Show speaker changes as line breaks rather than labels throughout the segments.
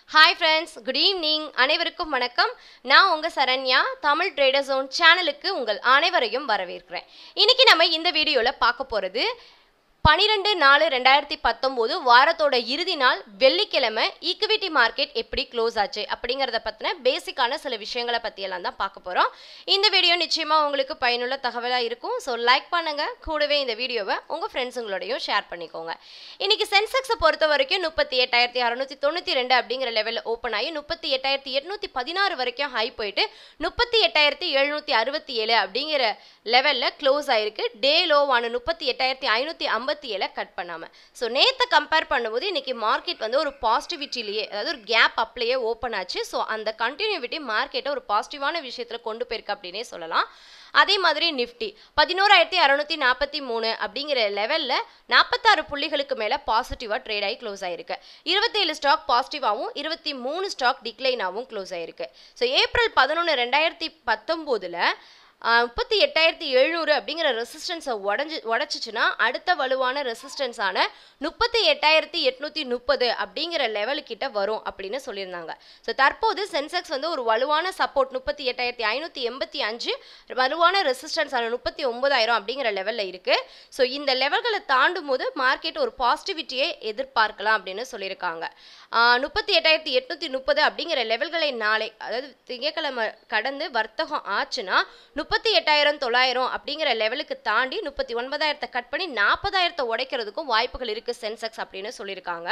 hi friends good evening அனைவருக்கும் வணக்கம் நான் உங்கள் சரண்யா தமிழ் ட்ரேடர் ஜோன் சேனலுக்கு உங்கள் அனைவரையும் வரவேற்கிறேன் இன்னைக்கு நம்ம இந்த வீடியோவில் பார்க்க போகிறது பனிரெண்டு நாலு ரெண்டாயிரத்தி பத்தொம்போது வாரத்தோட இறுதி நாள் வெள்ளிக்கிழமை ஈக்விட்டி மார்க்கெட் எப்படி க்ளோஸ் ஆச்சு அப்படிங்கிறத பற்றின பேசிக்கான சில விஷயங்களை பற்றியெல்லாம் தான் பார்க்க போகிறோம் இந்த வீடியோ நிச்சயமாக உங்களுக்கு பயனுள்ள தகவலாக இருக்கும் ஸோ லைக் பண்ணுங்கள் கூடவே இந்த வீடியோவை உங்கள் ஃப்ரெண்ட்ஸுங்களோடையும் ஷேர் பண்ணிக்கோங்க இன்னைக்கு சென்செக்ஸை பொறுத்த வரைக்கும் முப்பத்தி எட்டாயிரத்தி அறுநூத்தி தொண்ணூற்றி ரெண்டு அப்படிங்கிற லெவலில் ஓப்பன் ஆகி முப்பத்தி எட்டாயிரத்தி எட்நூற்றி பதினாறு வரைக்கும் ஹை போயிட்டு முப்பத்தி எட்டாயிரத்தி எழுநூற்றி அறுபத்தி ஏழு அப்படிங்கிற லெவலில் க்ளோஸ் ஆயிருக்கு டே லோவான முப்பத்தி எட்டாயிரத்தி ஐநூற்றி ஐம்பத்தி ஏழை கட் பண்ணாமல் ஸோ நேற்றை கம்பேர் பண்ணும்போது இன்னைக்கு மார்க்கெட் வந்து ஒரு பாசிட்டிவிட்டிலேயே அதாவது ஒரு கேப் அப்லேயே ஓப்பன் ஆச்சு ஸோ அந்த கண்டினியூவிட்டி மார்க்கெட்டை ஒரு பாசிட்டிவான விஷயத்தில் கொண்டு போயிருக்கு அப்படின்னே சொல்லலாம் அதே மாதிரி நிஃப்டி பதினோராயிரத்தி அறநூற்றி நாற்பத்தி மூணு அப்படிங்கிற லெவலில் நாற்பத்தாறு புள்ளிகளுக்கு மேலே பாசிட்டிவாக ட்ரேட் ஆகி க்ளோஸ் ஆயிருக்கு இருபத்தேழு ஸ்டாக் பாசிட்டிவாகவும் இருபத்தி மூணு ஸ்டாக் டிக்ளைனாகவும் க்ளோஸ் ஆயிருக்கு ஸோ ஏப்ரல் பதினொன்று ரெண்டாயிரத்தி பத்தொம்போதில் முப்பத்தி எட்டாயிரத்தி எழுநூறு அப்படிங்கிற ரெசிஸ்டன்ஸை உடஞ்சி உடச்சிச்சுன்னா அடுத்த வலுவான ரெசிஸ்டன்ஸான முப்பத்தி எட்டாயிரத்தி எட்நூற்றி முப்பது அப்படிங்கிற லெவலுக்கிட்ட வரும் அப்படின்னு சொல்லியிருந்தாங்க ஸோ தற்போது சென்செக்ஸ் வந்து ஒரு வலுவான சப்போர்ட் முப்பத்தி எட்டாயிரத்தி ஐநூற்றி எண்பத்தி அஞ்சு வலுவான ரெசிஸ்டன்ஸான முப்பத்தி ஒன்பதாயிரம் அப்படிங்கிற லெவலில் இருக்குது ஸோ இந்த லெவல்களை தாண்டும் போது மார்க்கெட் ஒரு பாசிட்டிவிட்டியை எதிர்பார்க்கலாம் அப்படின்னு சொல்லியிருக்காங்க முப்பத்தி எட்டாயிரத்தி எட்நூற்றி முப்பது அப்படிங்கிற லெவல்களை நாளை அதாவது திங்கக்கிழமை கடந்து வர்த்தகம் ஆச்சுன்னா முப்பத்தி எட்டாயிரம் தொள்ளாயிரம் அப்படிங்கிற லெவலுக்கு தாண்டி முப்பத்தி ஒன்பதாயிரத்தை கட் பண்ணி நாற்பதாயிரத்தை உடைக்கிறதுக்கும் வாய்ப்புகள் இருக்குது சென்செக்ஸ் அப்படின்னு சொல்லியிருக்காங்க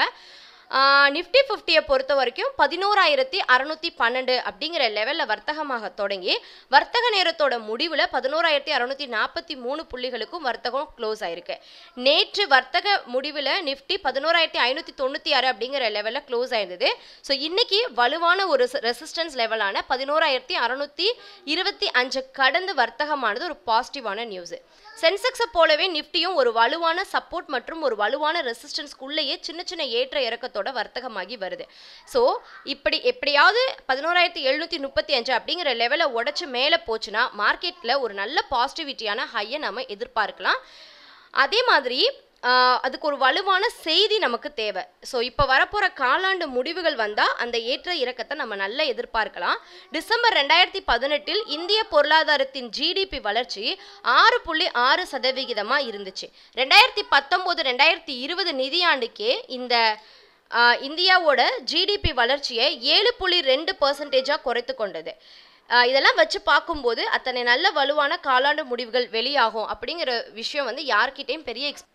நிஃப்டி ஃபிஃப்டியை பொறுத்த வரைக்கும் பதினோராயிரத்தி அறநூற்றி பன்னெண்டு அப்படிங்கிற லெவலில் வர்த்தகமாக தொடங்கி வர்த்தக நேரத்தோட முடிவில் பதினோராயிரத்தி அறநூற்றி நாற்பத்தி மூணு புள்ளிகளுக்கும் வர்த்தகம் க்ளோஸ் ஆயிருக்கு நேற்று வர்த்தக முடிவில் நிஃப்டி பதினோராயிரத்தி ஐநூற்றி தொண்ணூற்றி ஆறு அப்படிங்கிற லெவலில் க்ளோஸ் ஆயிருந்தது ஸோ இன்னைக்கு வலுவான ஒரு ரெசிஸ்டன்ஸ் லெவலான பதினோராயிரத்தி அறநூற்றி இருபத்தி அஞ்சு கடந்து வர்த்தகமானது ஒரு பாசிட்டிவான நியூஸ் சென்செக்ஸை போலவே நிஃப்டியும் ஒரு வலுவான சப்போர்ட் மற்றும் ஒரு வலுவான ரெசிஸ்டன்ஸ்க்குள்ளேயே சின்ன சின்ன ஏற்ற இறக்கத்தோட வர்த்தகமாகி வருது ஸோ இப்படி எப்படியாவது பதினோராயிரத்தி எழுநூற்றி முப்பத்தி அஞ்சு அப்படிங்கிற லெவலை உடச்சி மேலே போச்சுன்னா மார்க்கெட்டில் ஒரு நல்ல பாசிட்டிவிட்டியான ஹையை நம்ம எதிர்பார்க்கலாம் அதே மாதிரி அதுக்கு ஒரு வலுவான செய்தி நமக்கு தேவை ஸோ இப்போ வரப்போகிற காலாண்டு முடிவுகள் வந்தால் அந்த ஏற்ற இறக்கத்தை நம்ம நல்லா எதிர்பார்க்கலாம் டிசம்பர் ரெண்டாயிரத்தி பதினெட்டில் இந்திய பொருளாதாரத்தின் ஜிடிபி வளர்ச்சி ஆறு புள்ளி ஆறு சதவிகிதமாக இருந்துச்சு ரெண்டாயிரத்தி பத்தொம்போது ரெண்டாயிரத்தி இருபது நிதியாண்டுக்கே இந்த இந்தியாவோட ஜிடிபி வளர்ச்சியை ஏழு புள்ளி ரெண்டு பர்சன்டேஜாக குறைத்து கொண்டது இதெல்லாம் வச்சு பார்க்கும்போது அத்தனை நல்ல வலுவான காலாண்டு முடிவுகள் வெளியாகும் அப்படிங்கிற விஷயம் வந்து யார்கிட்டையும் பெரிய எக்ஸ்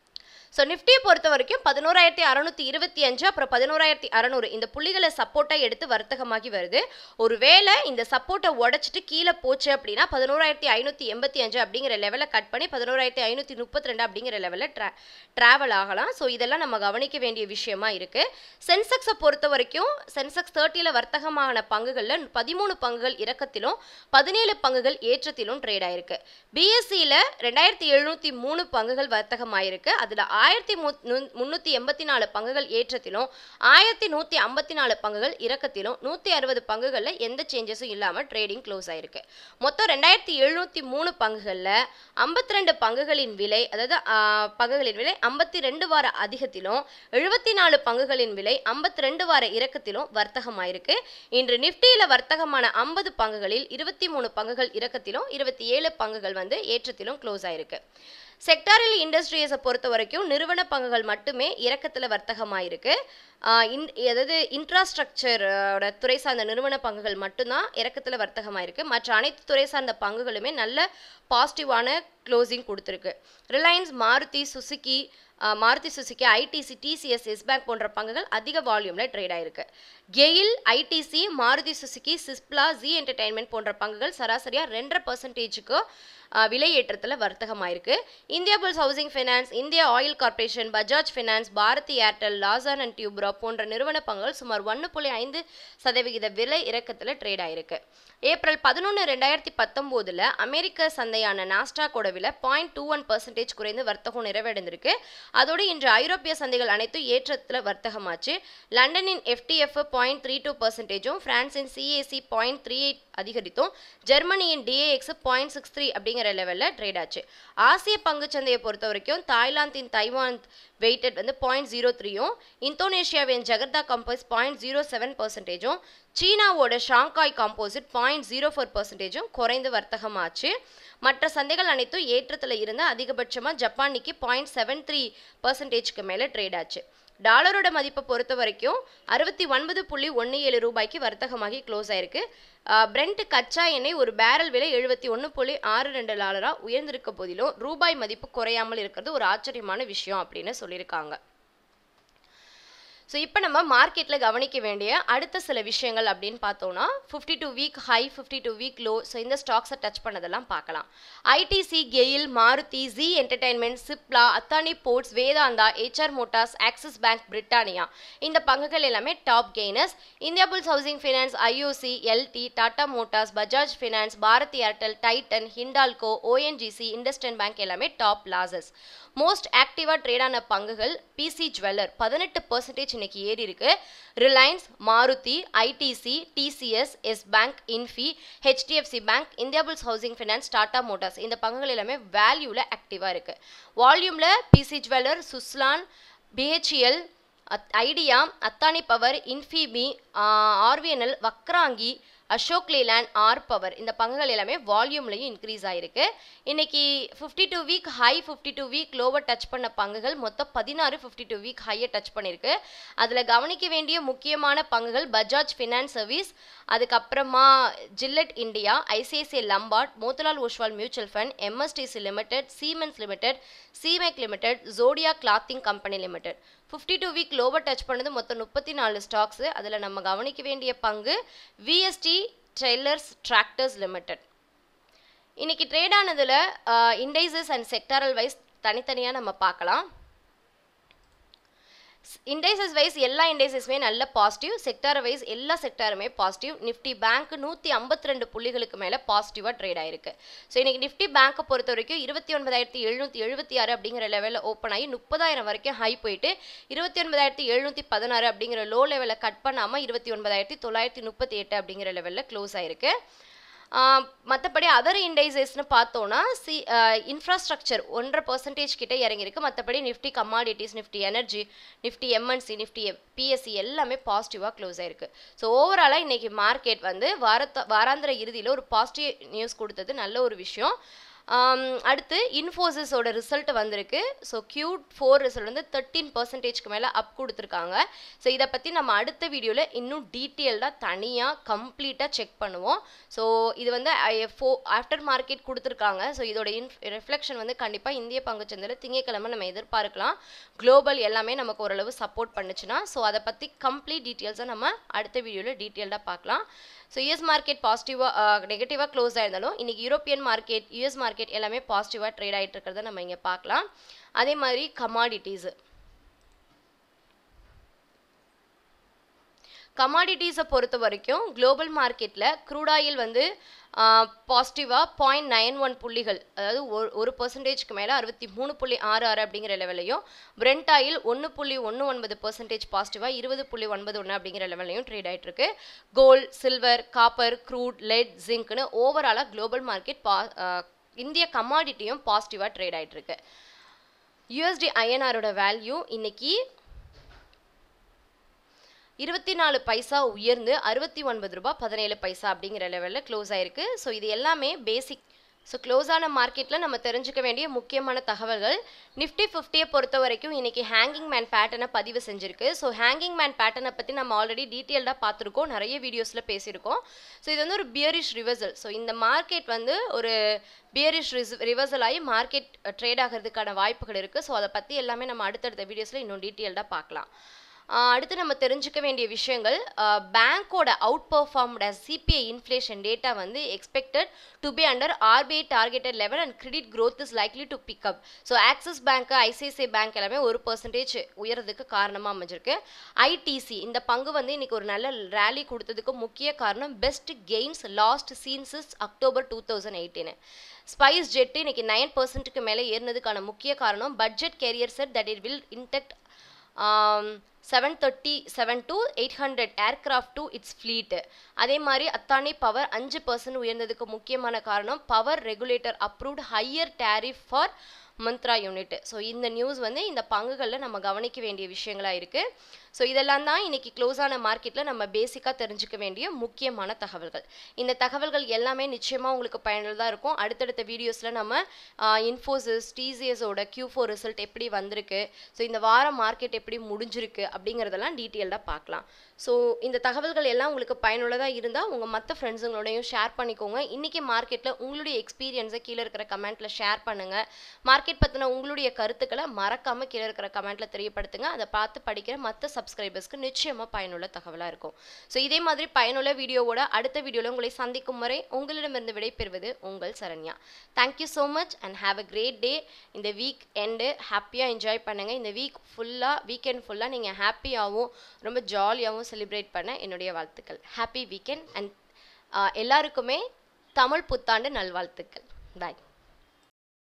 ஸோ நிஃப்டியை பொறுத்த வரைக்கும் பதினோராயிரத்தி அறநூற்றி இருபத்தி அஞ்சு அப்புறம் பதினோராயிரத்தி அறநூறு இந்த புள்ளிகளை சப்போர்ட்டாக எடுத்து வர்த்தகமாகி வருது ஒருவேளை இந்த சப்போர்ட்டை உடச்சிட்டு கீழே போச்சு அப்படின்னா பதினோராயிரத்தி ஐநூற்றி எண்பத்தி அஞ்சு அப்படிங்கிற லெவலில் கட் பண்ணி பதினோராயிரத்தி ஐநூற்றி முப்பத்தி ரெண்டு அப்படிங்கிற லெவலில் ட்ரா ட்ராவல் ஆகலாம் ஸோ இதெல்லாம் நம்ம கவனிக்க வேண்டிய விஷயமா இருக்குது சென்செக்ஸை பொறுத்த வரைக்கும் சென்செக்ஸ் தேர்ட்டியில் வர்த்தகமான பங்குகளில் பதிமூணு பங்குகள் இறக்கத்திலும் பதினேழு பங்குகள் ஏற்றத்திலும் ட்ரேட் ஆயிருக்கு பிஎஸ்சியில் ரெண்டாயிரத்தி எழுநூற்றி மூணு பங்குகள் வர்த்தகமாயிருக்கு அதில் ஆயிரத்தி முந்நூற்றி எண்பத்தி நாலு பங்குகள் ஏற்றத்திலும் ஆயிரத்தி நூற்றி ஐம்பத்தி நாலு பங்குகள் இறக்கத்திலும் நூற்றி அறுபது பங்குகளில் எந்த சேஞ்சஸும் இல்லாமல் ட்ரேடிங் க்ளோஸ் ஆயிருக்கு மொத்தம் ரெண்டாயிரத்தி எழுநூற்றி மூணு பங்குகளில் ஐம்பத்தி ரெண்டு பங்குகளின் விலை அதாவது பங்குகளின் விலை ஐம்பத்தி ரெண்டு வார அதிகத்திலும் எழுபத்தி நாலு பங்குகளின் விலை ஐம்பத்தி ரெண்டு வார இறக்கத்திலும் வர்த்தகமாயிருக்கு இன்று நிஃப்டியில் வர்த்தகமான ஐம்பது பங்குகளில் இருபத்தி மூணு பங்குகள் இறக்கத்திலும் இருபத்தி ஏழு பங்குகள் வந்து ஏற்றத்திலும் க்ளோஸ் ஆயிருக்கு செக்டாரில் இண்டஸ்ட்ரீஸை பொறுத்த வரைக்கும் நிறுவன பங்குகள் மட்டுமே இறக்கத்தில் வர்த்தகமாயிருக்கு இன் அதாவது இன்ஃப்ராஸ்ட்ரக்சரோட துறை சார்ந்த நிறுவன பங்குகள் மட்டும்தான் இறக்கத்தில் வர்த்தகமாயிருக்கு மற்ற அனைத்து துறை சார்ந்த பங்குகளுமே நல்ல பாசிட்டிவான க்ளோசிங் கொடுத்துருக்கு Reliance Maruti Suzuki Maruti Suzuki ITC TCS Yes bank போன்ற பங்குகள் அதிக வால்யூமில் ட்ரேட் ஆயிருக்கு GAIL ITC Maruti Suzuki Cipla Zee entertainment போன்ற பங்குகள் சராசரியாக ரெண்டரை பர்சன்டேஜுக்கு விலை ஏற்றத்தில் வர்த்தகமாயிருக்கு Indiabulls housing finance India oil corporation Bajaj finance Bharti Airtel Larsen and Toubro போன்ற நிறுவன பங்குகள் சுமார் ஒன்று புள்ளி ஐந்து சதவிகித விலை இறக்கத்தில் ட்ரேட் ஆயிருக்கு ஏப்ரல் பதினொன்று ரெண்டாயிரத்தி பத்தொம்போதில் அமெரிக்க சந்தையான நாஸ்டாக்கோட விலை பாயிண்ட் டூ ஒன் பர்சன்டேஜ் குறைந்து வர்த்தகம் நிறைவடைந்திருக்கு அதோடு இன்று ஐரோப்பிய சந்தைகள் அனைத்தும் ஏற்றத்தில் வர்த்தகமாச்சு லண்டனின் எஃப்டிஎஃப் பாயிண்ட் த்ரீ டூ பர்சன்டேஜும் பிரான்சின் சிஏசி பாயிண்ட் த்ரீ எயிட் அதிகரித்தும் ஜெர்மனியின் டிஏஎக்ஸ் பாயிண்ட் சிக்ஸ் த்ரீ அப்படிங்கிற லெவலில் ட்ரேட் ஆச்சு ஆசிய பங்குச்சந்தையை பொறுத்த வரைக்கும் தாய்லாந்தின் தைவான் வெயிட்டட் வந்து பாயிண்ட் ஜீரோ த்ரீயும் இந்தோனேஷியாவின் Jakarta composite point zero seven பர்சன்டேஜும் சீனாவோட Shanghai composite point zero four பர்சன்டேஜும் குறைந்து வர்த்தகமாச்சு மற்ற சந்தைகள் அனைத்தும் ஏற்றத்தில் இருந்த அதிகபட்சமாக Japan Nikkei point seven three பர்சன்டேஜ்க்கு மேலே ட்ரேட் ஆச்சு டாலரோட மதிப்பை பொறுத்த வரைக்கும் அறுபத்தி ஒன்பது புள்ளி ஒன்று ஏழு ரூபாய்க்கு வர்த்தகமாகி க்ளோஸ் ஆயிருக்கு பிரெண்ட் கச்சா எண்ணெய் ஒரு பேரல் விலை எழுபத்தி ஒன்று புள்ளி ஆறு ரெண்டு டாலராக உயர்ந்திருக்க போதிலும் ரூபாய் மதிப்பு குறையாமல் இருக்கிறது ஒரு ஆச்சரியமான விஷயம் அப்படின்னு சொல்லியிருக்காங்க ஸோ இப்போ நம்ம மார்க்கெட்டில் கவனிக்க வேண்டிய அடுத்த சில விஷயங்கள் அப்படின்னு பார்த்தோம்னா fifty two week high fifty two week low so இந்த ஸ்டாக்ஸை டச் பண்ணதெல்லாம் பார்க்கலாம் ITC GAIL Maruti Zee entertainment Cipla Adani ports Vedanta HR motors Axis bank Britannia இந்த பங்குகள் எல்லாமே top gainers Indiabulls housing finance IOC LT Tata motors Bajaj finance Bharti Airtel Titan Hindalco ONGC IndusInd bank எல்லாமே top losses most ஆக்டிவாக ட்ரேடான பங்குகள் பிசி ஜுவல்லர் பதினெட்டு பர்சன்டேஜ் இன்னைக்கு ஏறி இருக்கு Reliance Maruti ITC TCS Yes Bank Infy HDFC Bank Indiabulls housing finance Tata motors இந்த பங்குகள் எல்லாமே வேல்யூவில் ஆக்டிவாக இருக்கு வால்யூமில் PC jeweller Suzlon BHEL Idea Adani power இன்ஃபிபி RVNL Vakrangee Ashok Leyland R power இந்த பங்குகள் எல்லாமே வால்யூம்லையும் இன்க்ரீஸ் ஆயிருக்கு இன்னைக்கு fifty two week high fifty two week lower touch பண்ண பங்குகள் மொத்தம் பதினாறு ஃபிஃப்டி டூ வீக் ஹையை டச் பண்ணியிருக்கு அதில் கவனிக்க வேண்டிய முக்கியமான பங்குகள் பஜாஜ் ஃபினான்ஸ் சர்வீஸ் அதுக்கப்புறமா Gillette India ICICI Lombard Motilal Oswal mutual fund MSTC limited Siemens limited சிமெக் limited Zodiac clothing company limited fifty two week lower touch பண்ணது மொத்தம் முப்பத்தி நாலு ஸ்டாக்ஸு அதில் நம்ம கவனிக்க வேண்டிய பங்கு விஎஸ்டி ட்ரெய்லர்ஸ் டிராக்டர்ஸ் லிமிடெட் இன்னைக்கு ட்ரேட் ஆனதில் இண்டைசஸ் அண்ட் செக்டாரல் வைஸ் தனித்தனியாக நம்ம பார்க்கலாம் இண்டைசஸ் வைஸ் எல்லா இண்டைசஸுமே நல்ல பாசிட்டிவ் செக்டார் வைஸ் எல்லா செக்டாருமே பாசிட்டிவ் நிஃப்டி பேங்க் நூற்றி ஐம்பத்தி ரெண்டு புள்ளிகளுக்கு மேலே பாசிட்டிவாக ட்ரேட் ஆயிருக்கு ஸோ இன்னைக்கு நிஃப்டி பேங்க்கை பொறுத்த வரைக்கும் இருபத்தி ஒன்பதாயிரத்தி எழுநூற்றி எழுபத்தி ஆறு அப்படிங்கிற லெவலில் ஓப்பன் ஆகி முப்பதாயிரம் வரைக்கும் ஹை போயிட்டு இருபத்தி ஒன்பதாயிரத்தி எழுநூற்றி பதினாறு அப்படிங்கிற லோ லெவலில் கட் பண்ணாமல் இருபத்தி ஒன்பதாயிரத்தி தொள்ளாயிரத்தி முப்பத்தி எட்டு அப்படிங்கிற லெவலில் க்ளோஸ் ஆயிருக்கு மற்றபடி அதர் இண்டைசஸ்னு பார்த்தோன்னா சி இன்ஃப்ராஸ்ட்ரக்சர் ஒன்றரை பர்சன்டேஜ் கிட்ட இறங்கியிருக்கு மற்றபடி Nifty commodities Nifty energy Nifty MNC Nifty PSE எல்லாமே பாசிட்டிவாக க்ளோஸ் ஆயிருக்கு ஸோ ஓவராலாக இன்னைக்கு மார்க்கெட் வந்து வாரத்த வாராந்திர இறுதியில் ஒரு பாசிட்டிவ் நியூஸ் கொடுத்தது நல்ல ஒரு விஷயம் அடுத்து இன்ஃபோசிஸோட ரிசல்ட் வந்திருக்கு ஸோ கியூ ஃபோர் ரிசல்ட் வந்து தேர்ட்டீன் பர்சன்டேஜ்க்கு மேலே அப் கொடுத்துருக்காங்க ஸோ இதை பற்றி நம்ம அடுத்த வீடியோவில் இன்னும் டீட்டெயில்டாக தனியாக கம்ப்ளீட்டாக செக் பண்ணுவோம் ஸோ இது வந்து ஃபோ ஆஃப்டர் மார்க்கெட் கொடுத்துருக்காங்க ஸோ இதோட இன் ரிஃப்ளெக்ஷன் வந்து கண்டிப்பாக இந்திய பங்குச்சந்தையில் திங்கக்கிழமை நம்ம எதிர்பார்க்கலாம் குளோபல் எல்லாமே நமக்கு ஓரளவு சப்போர்ட் பண்ணுச்சுன்னா ஸோ அதை பற்றி கம்ப்ளீட் டீட்டெயில்ஸை நம்ம அடுத்த வீடியோவில் டீட்டெயில்டாக பார்க்கலாம் ஸோ யூஎஸ் மார்க்கெட் பாசிட்டிவாக நெகட்டிவாக க்ளோஸ் ஆயிருந்தாலும் இன்றைக்கி யூரோப்பியன் மார்க்கெட் யூஎஸ் மார்க்கெட் எல்லாமே பாசிட்டிவாக ட்ரேட் ஆகிட்டு இருக்கிறத நம்ம இங்கே பார்க்கலாம் அதே மாதிரி கமாடிட்டிஸு கமாடிட்டிஸை பொறுத்த வரைக்கும் குளோபல் மார்க்கெட்டில் க்ரூட் ஆயில் வந்து பாசிட்டிவாக பாயிண்ட் நைன் ஒன் புள்ளிகள் அதாவது ஒரு ஒரு பர்சன்டேஜ்க்கு மேலே அறுபத்தி மூணு புள்ளி ஆறு ஆறு அப்படிங்கிற லெவலையும் பிரெண்ட் ஆயில் ஒன்று புள்ளி ஒன்று ஒன்பது பர்சன்டேஜ் பாசிட்டிவாக இருபது புள்ளி ஒன்பது ஒன்று அப்படிங்கிற லெவலையும் ட்ரேட் ஆகிட்டு இருக்கு gold silver copper crude lead ஜிங்க்னு ஓவராலாக குளோபல் மார்க்கெட் பா இந்திய கமாடிட்டியும் பாசிட்டிவாக ட்ரேட் ஆகிட்டு இருக்கு யூஎஸ்டி ஐஎன்ஆரோட வேல்யூ இன்னைக்கு இருபத்தி நாலு பைசா உயர்ந்து அறுபத்தி ஒன்பது ரூபாய் பதினேழு பைசா அப்படிங்கிற லெவலில் க்ளோஸ் ஆயிருக்கு ஸோ இது எல்லாமே பேசிக் ஸோ க்ளோஸ் ஆன மார்க்கெட்டில் நம்ம தெரிஞ்சுக்க வேண்டிய முக்கியமான தகவல்கள் நிஃப்டி ஃபிஃப்டியை பொறுத்த வரைக்கும் இன்னைக்கு ஹேங்கிங் மேன் பேட்டர்னை பதிவு செஞ்சிருக்கு ஸோ ஹேங்கிங் மேன் பேட்டர்னை பற்றி நம்ம ஆல்ரெடி டீட்டெயில்டாக பார்த்துருக்கோம் நிறைய வீடியோஸில் பேசியிருக்கோம் ஸோ இது வந்து ஒரு பியரிஷ் ரிவர்சல் ஸோ இந்த மார்க்கெட் வந்து ஒரு பியரிஷ் ரிஸ் ரிவர்சல் ஆகி மார்க்கெட் ட்ரேட் ஆகிறதுக்கான வாய்ப்புகள் இருக்குது ஸோ அதை பற்றி எல்லாமே நம்ம அடுத்தடுத்த வீடியோஸில் இன்னும் டீட்டெயில்டாக பார்க்கலாம் அடுத்து நம்ம தெரிஞ்சுக்க வேண்டிய விஷயங்கள் பேங்க்கோட outperformed CPI inflation data வந்து expected to be under RBI targeted level and credit growth is likely to pick up so Axis Bank ICICI Bank எல்லாமே ஒரு பர்சன்டேஜ் உயரதுக்கு காரணமாக அமைஞ்சிருக்கு ஐடிசி இந்த பங்கு வந்து இன்னைக்கு ஒரு நல்ல ரேலி கொடுத்ததுக்கு முக்கிய காரணம் best gains last since October two thousand eighteen SpiceJet இன்னைக்கு நைன் பர்சன்ட்டுக்கு மேலே ஏறினதுக்கான முக்கிய காரணம் budget carrier said that it will induct seven thirty seven to eight hundred aircraft to its fleet அதே மாதிரி அத்தானி பவர் அஞ்சு பர்சன்ட் உயர்ந்ததுக்கு முக்கியமான காரணம் power regulator approved higher tariff for Mundra unit so இந்த நியூஸ் வந்து இந்த பங்குகளில் நம்ம கவனிக்க வேண்டிய விஷயங்களாக இருக்குது ஸோ இதெல்லாம் தான் இன்னைக்கு க்ளோஸ் ஆன மார்க்கெட்டில் நம்ம பேசிக்காக தெரிஞ்சுக்க வேண்டிய முக்கியமான தகவல்கள் இந்த தகவல்கள் எல்லாமே நிச்சயமாக உங்களுக்கு பயனுள்ளதாக இருக்கும் அடுத்தடுத்த வீடியோஸில் நம்ம இன்ஃபோசிஸ் டிசிஎஸோட கியூ ஃபோர் ரிசல்ட் எப்படி வந்திருக்கு ஸோ இந்த வாரம் மார்க்கெட் எப்படி முடிஞ்சிருக்கு அப்படிங்கிறதெல்லாம் டீட்டெயில்டாக பார்க்கலாம் ஸோ இந்த தகவல்கள் எல்லாம் உங்களுக்கு பயனுள்ளதாக இருந்தால் உங்கள் மற்ற ஃப்ரெண்ட்ஸுங்களோடையும் ஷேர் பண்ணிக்கோங்க இன்றைக்கி மார்க்கெட்டில் உங்களுடைய எக்ஸ்பீரியன்ஸை கீழே இருக்கிற கமெண்ட்டில் ஷேர் பண்ணுங்கள் மார்க்கெட் பற்றின உங்களுடைய கருத்துக்களை மறக்காமல் கீழே இருக்கிற கமெண்ட்டில் தெரியப்படுத்துங்க அதை பார்த்து படிக்கிற மற்ற சப்ஸ்கிரைபர்ஸ்க்கு நிச்சயமாக பயனுள்ள தகவலாக இருக்கும் ஸோ இதே மாதிரி பயனுள்ள வீடியோவோட அடுத்த வீடியோவில் உங்களை சந்திக்கும் வரை உங்களிடமிருந்து விடைபெறுவது உங்கள் Saranya thank you so much and have a great day இந்த வீக் எண்டு ஹாப்பியாக என்ஜாய் பண்ணுங்கள் இந்த வீக் ஃபுல்லாக வீக்கெண்ட் ஃபுல்லாக நீங்கள் ஹாப்பியாகவும் ரொம்ப ஜாலியாகவும் செலிப்ரேட் பண்ண என்னுடைய வாழ்த்துக்கள் ஹாப்பி வீக்கெண்ட் அண்ட் எல்லாருக்குமே தமிழ் புத்தாண்டு நல்வாழ்த்துக்கள் பாய்